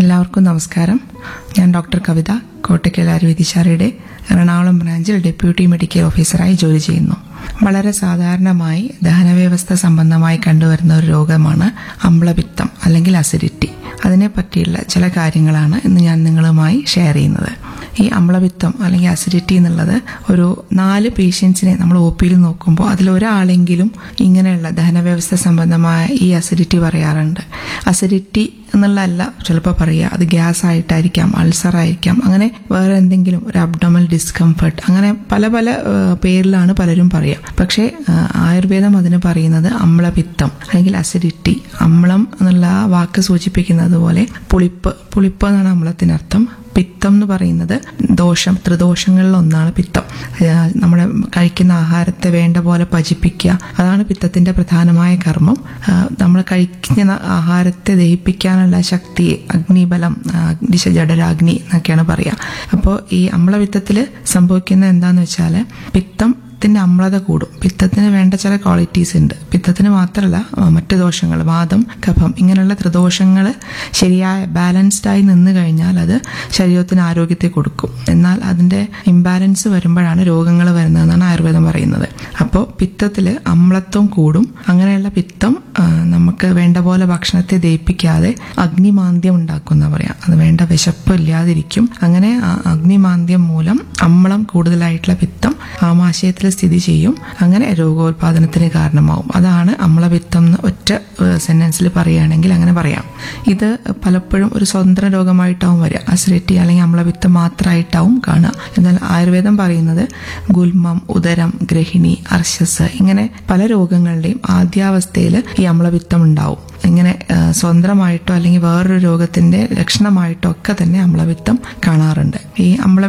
എല്ലാവർക്കും നമസ്കാരം ഞാൻ ഡോക്ടർ കവിത കോട്ടയ്ക്കൽ ആയുർവേദിശാലയുടെ എറണാകുളം ബ്രാഞ്ചിൽ ഡെപ്യൂട്ടി മെഡിക്കൽ ഓഫീസറായി ജോലി ചെയ്യുന്നു വളരെ സാധാരണമായി ദഹനവ്യവസ്ഥ സംബന്ധമായി കണ്ടുവരുന്ന ഒരു രോഗമാണ് അമ്ലപിത്തം അല്ലെങ്കിൽ അസിഡിറ്റി അതിനെ പറ്റിയുള്ള ചില കാര്യങ്ങളാണ് ഇന്ന് ഞാൻ നിങ്ങളുമായി ഷെയർ ചെയ്യുന്നത് ഈ അമ്ലപിത്തം അല്ലെങ്കിൽ അസിഡിറ്റി എന്നുള്ളത് ഒരു നാല് പേഷ്യൻസിനെ നമ്മൾ ഒ പിയിൽ നോക്കുമ്പോൾ അതിൽ ഒരാളെങ്കിലും ഇങ്ങനെയുള്ള ദഹനവ്യവസ്ഥ സംബന്ധമായ ഈ അസിഡിറ്റി പറയാറുണ്ട് അസിഡിറ്റി എന്നുള്ളതല്ല ചിലപ്പോൾ പറയുക അത് ഗ്യാസ് ആയിട്ടായിരിക്കാം അൾസർ ആയിരിക്കാം അങ്ങനെ വേറെ എന്തെങ്കിലും ഒരു അബ്ഡോമൽ ഡിസ്കംഫർട്ട് അങ്ങനെ പല പല ആ, പേരിലാണ് പലരും പറയുക പക്ഷേ ആ, ആയുർവേദം അതിന് പറയുന്നത് അമ്ലപിത്തം അല്ലെങ്കിൽ അസിഡിറ്റി അമ്ലം എന്നുള്ള ആ വാക്ക് സൂചിപ്പിക്കുന്നത് പോലെ പുളിപ്പ് പുളിപ്പ് എന്നാണ് അമ്ലത്തിനർത്ഥം പിത്തം എന്ന് പറയുന്നത് ദോഷം ത്രിദോഷങ്ങളിൽ ഒന്നാണ് പിത്തം ഏഹ് നമ്മുടെ കഴിക്കുന്ന ആഹാരത്തെ വേണ്ട പോലെ പചിപ്പിക്കുക അതാണ് പിത്തത്തിന്റെ പ്രധാനമായ കർമ്മം ഏഹ് നമ്മൾ കഴിക്കുന്ന ആഹാരത്തെ ദഹിപ്പിക്കാനുള്ള ശക്തി അഗ്നിബലം ദിശ ജഡരാഗ്നി എന്നൊക്കെയാണ് പറയുക അപ്പോൾ ഈ അമ്ലപിത്തത്തിൽ സംഭവിക്കുന്ന എന്താന്ന് വെച്ചാൽ പിത്തം പിത്തത്തിന്റെ അമ്ലത കൂടും പിത്തത്തിന് വേണ്ട ചില ക്വാളിറ്റീസ് ഉണ്ട് പിത്തത്തിന് മാത്രമല്ല ആ, മറ്റു ദോഷങ്ങൾ വാദം കഫം ഇങ്ങനെയുള്ള ത്രിദോഷങ്ങൾ ശരിയായ ബാലൻസ്ഡ് ആയി നിന്ന് കഴിഞ്ഞാൽ അത് ശരീരത്തിന് ആരോഗ്യത്തെ കൊടുക്കും എന്നാൽ അതിന്റെ ഇംബാലൻസ് വരുമ്പോഴാണ് രോഗങ്ങൾ വരുന്നതെന്നാണ് ആയുർവേദം പറയുന്നത് അപ്പോൾ പിത്തത്തിൽ അമ്ലത്വം കൂടും അങ്ങനെയുള്ള പിത്തം ആ, നമുക്ക് വേണ്ട പോലെ ഭക്ഷണത്തെ ദഹിപ്പിക്കാതെ അഗ്നിമാന്ദ്യം ഉണ്ടാക്കുന്ന പറയാം അത് വേണ്ട വിശപ്പ് ഇല്ലാതിരിക്കും അങ്ങനെ ആ അഗ്നിമാന്ദ്യം മൂലം അമ്ലം കൂടുതലായിട്ടുള്ള പിത്തം ആമാശയത്തിൽ സ്ഥിതി ചെയ്യും അങ്ങനെ രോഗോത്പാദനത്തിന് കാരണമാവും അതാണ് അമ്ലപിത്തം എന്ന് ഒറ്റ സെന്റൻസിൽ പറയുകയാണെങ്കിൽ അങ്ങനെ പറയാം ഇത് പലപ്പോഴും ഒരു സ്വതന്ത്ര രോഗമായിട്ടാവും വരിക അസിഡിറ്റി അല്ലെങ്കിൽ അമ്ലപിത്തം മാത്രമായിട്ടാവും കാണുക എന്നാൽ ആയുർവേദം പറയുന്നത് ഗുൽമം ഉദരം ഗ്രഹിണി അർശസ് ഇങ്ങനെ പല രോഗങ്ങളുടെയും ആദ്യാവസ്ഥയിൽ ഈ അമ്ലപിത്തം ഉണ്ടാവും ഇങ്ങനെ ആ, സ്വതന്ത്രമായിട്ടോ അല്ലെങ്കിൽ വേറൊരു രോഗത്തിന്റെ ലക്ഷണമായിട്ടോ ഒക്കെ തന്നെ അമ്ലപിത്തം കാണാറുണ്ട് ഈ അമ്ല